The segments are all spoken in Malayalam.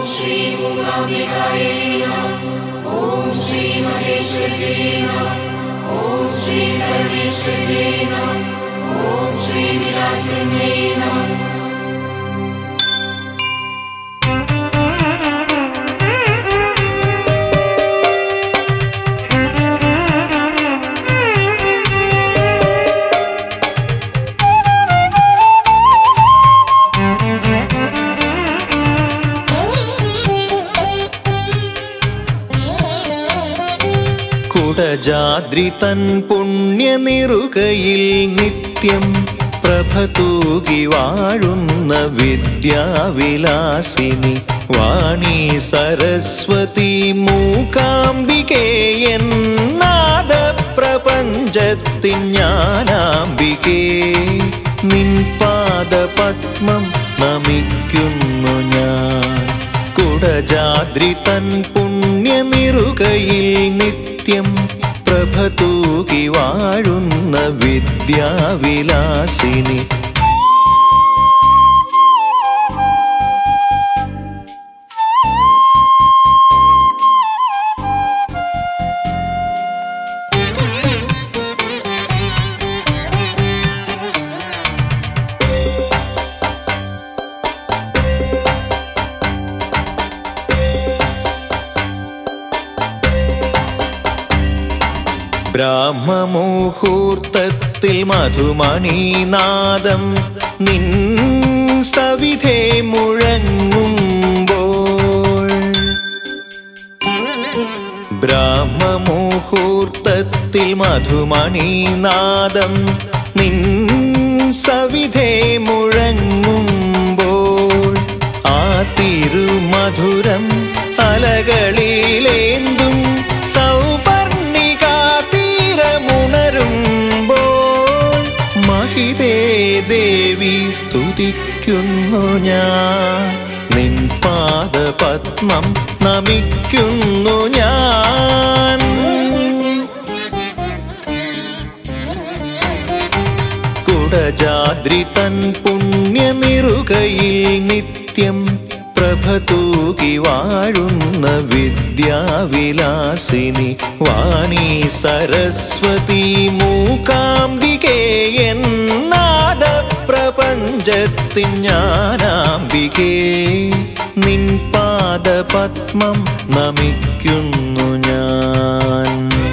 ശ്രീ മൂകാംബികായേ നമഃ ഓം ശ്രീ മഹേശ്വര്യേ നമഃ ഓം ശ്രീ പരമേശ്വര്യേ നമഃ ഓം ശ്രീ വിലാസിന്യേ നമഃ കുടജാദ്രി തൻ പുണ്യനിറുകയിൽ നിത്യം പ്രഭ തൂകി വാഴുന്ന വിദ്യാവിലാസിനി വാണി സരസ്വതി മൂകാംബികേ എന്നാദ പ്രപഞ്ചത്തിൻ ജ്ഞാനാംബികേ നിൻ പാദപത്മം നമിക്കുന്നു ഞാൻ കുടജാദ്രി തൻ പുണ്യനിറുകയിൽ നിത്യം പ്രഭ തൂകി വാഴുന്ന വിദ്യാവിലാസിനി ബ്രാഹ്മമുഹൂർത്തത്തിൽ മധുമണീനാദം നിൻ സവിധേ മുഴങ്ങുമ്പോൾ ബ്രാഹ്മമുഹൂർത്തത്തിൽ മധുമണീനാദം നിൻ സവിധേ മുഴങ്ങുമ്പോൾ ആ തിരുമധുരം അലകളിലേന്തും സൗപർണികാ തീരമുണരുമ്പോൾ മഹിതേ ദേവി സ്തുതിക്കുന്നു ഞാൻ നിൻ പാദപത്മം നമിക്കുന്നു ഞാൻ കുടജാദ്രി തൻ പുണ്യനിറുകയിൽ നിത്യം പ്രഭ തൂകി വാഴുന്ന വിദ്യാവിലാസിനി വാണി സരസ്വതി മൂകാംബികേ എന്നാദ പ്രപഞ്ചത്തിൻ ജ്ഞാനാംബികേ നിൻ പാദപത്മം നമിക്കുന്നു ഞാൻ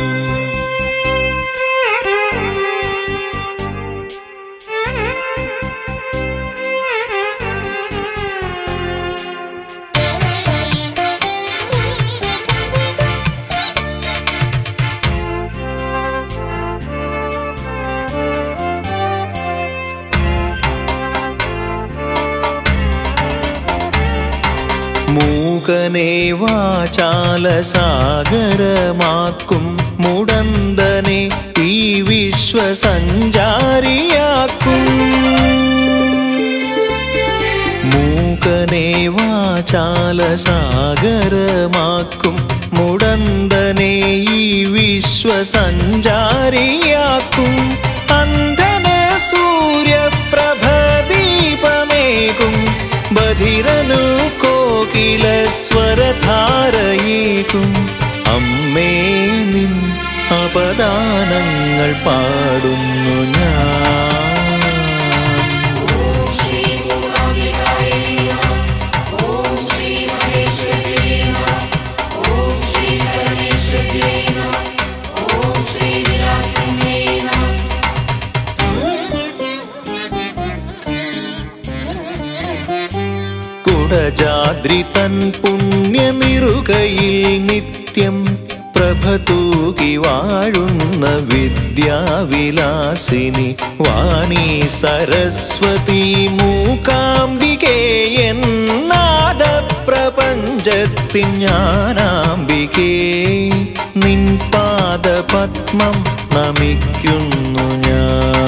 മൂകനെ വാചാലസാഗരമാക്കും മുടന്തനെ ഈ വിശ്വസഞ്ചാരിയാക്കും മൂകനെ വാചാലസാഗരമാക്കും മുടന്തനെ ഈ വിശ്വസഞ്ചാരിയാക്കും അന്ധന സൂര്യപ്രഭദീപമേകും ബധിരനു കോകില സ്വരധാരയേകും അമ്മേ നിൻ അപദാനങ്ങൾ പാടുന്നു ഞാൻ ഓം ശ്രീ മൂകാംബികായേ നമഃ ഓം ശ്രീ മഹേശ്വര്യേ നമഃ ഓം ശ്രീ പരമേശ്വര്യേ നമഃ ഓം ശ്രീ വിലാസിന്യേ നമഃ കുടജാദ്രി തൻ പുണ്യനിറുകയിൽ നിത്യം പ്രഭ തൂകി വാഴുന്ന വിദ്യാവിലാസിനി വാണി സരസ്വതി മൂകാംബികേ എന്നാദ പ്രപഞ്ചത്തിൻ ജ്ഞാനാംബികേ നിൻ പാദപത്മം നമിക്കുന്നു ഞാൻ